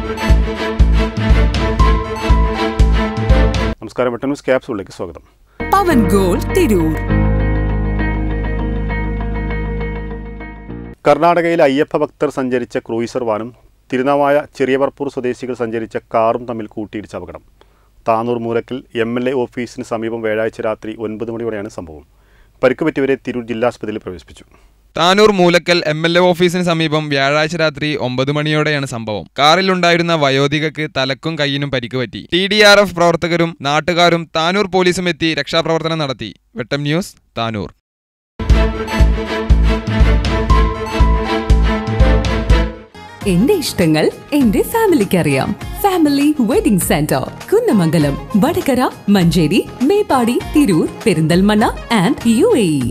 നമസ്കാരം വെട്ടൻ ന്യൂസ് ക്യാപ്സൂളിലേക്ക് സ്വാഗതം പവൻ ഗോൾ തിരൂർ കർണാടകയിൽ അയ്യപ്പ ഭക്തർ സഞ്ചരിച്ച ക്രൂയിസർ വാനും തിരുനാവായ ചെറിയവർപ്പൂർ സ്വദേശികൾ സഞ്ചരിച്ച കാറും തമ്മിൽ കൂട്ടിയിടിച്ച അപകടം Tanur Moolakkal M L A ഓഫീസിന് സമീപം വ്യാഴാഴ്ച രാത്രി ഒൻപത് മണിയോടെയാണ് സംഭവം പരിക്ക് പറ്റിയവരെ തിരൂർ ജില്ലാസ്പത്രിയിൽ പ്രവേശിപ്പിച്ചു Tanur Moolakkal M L A ഓഫീസിന് സമീപം വ്യാഴാഴ്ച രാത്രി ഒമ്പത് മണിയോടെയാണ് സംഭവം കാറിലുണ്ടായിരുന്ന വയോധികക്ക് തലക്കും കൈയിനും പരിക്ക് പറ്റി ടി ഡി ആർ എഫ് പ്രവർത്തകരും നാട്ടുകാരും താനൂർ പോലീസും എത്തി രക്ഷാപ്രവർത്തനം നടത്തി വെട്ടം ന്യൂസ് താനൂർ എന്റെ ഇഷ്ടങ്ങൾ എന്റെ ഫാമിലിക്ക് അറിയാം family wedding centre Kunnamangalam Vadakara Manjeri Meppadi Tirur Perinthalmanna and U A